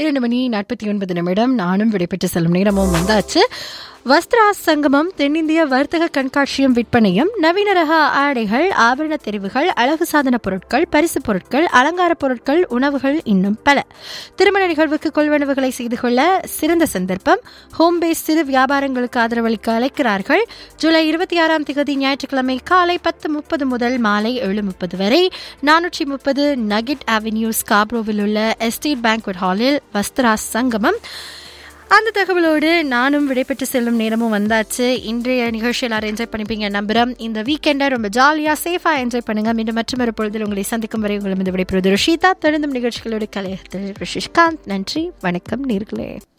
பன்னிரண்டு மணி நாற்பத்தி ஒன்பது நிமிடம் நானும் விடைபெற்று செல்லும் நேரமும் வந்தாச்சு வஸ்திரா சங்கமம் தென்னிந்திய வர்த்தக கண்காட்சியும் விற்பனையும் நவீன ரக ஆடைகள் ஆபரண தெரிவுகள் அழகு சாதன பொருட்கள் பரிசு பொருட்கள் அலங்கார பொருட்கள் உணவுகள் இன்னும் பல திருமண நிகழ்வுக்கு கொள்வனவுகளை செய்து கொள்ள சிறந்த சந்தர்ப்பம் ஹோம் பேஸ் சிறு வியாபாரங்களுக்கு ஆதரவளிக்க அழைக்கிறார்கள் ஜூலை இருபத்தி ஆறாம் தேதி ஞாயிற்றுக்கிழமை காலை பத்து முப்பது முதல் மாலை ஏழு முப்பது வரை நானூற்றி முப்பது நகிட் அவென்யூ ஸ்காப்ரோவில் உள்ள எஸ்டேட் பேங்க்வெட் ஹாலில் வஸ்திரா சங்கமம் அந்த தகவலோடு நானும் விடைபெற்று செல்லும் நேரமும் வந்தாச்சு இன்றைய நிகழ்ச்சி எல்லாரும் என்ஜாய் பண்ணிப்பீங்க நம்புறோம் இந்த வீக்கெண்டை ரொம்ப ஜாலியாக சேஃபாக என்ஜாய் பண்ணுங்க மீண்டும் மற்றொரு பொழுதில் உங்களை சந்திக்கும் வரை உங்களை இந்த விடைபெறுவது ருஷிதா தொடர்ந்தும் நிகழ்ச்சிகளோடு கலையத்தில் ரிஷிஷ்காந்த் நன்றி வணக்கம் நேர்களே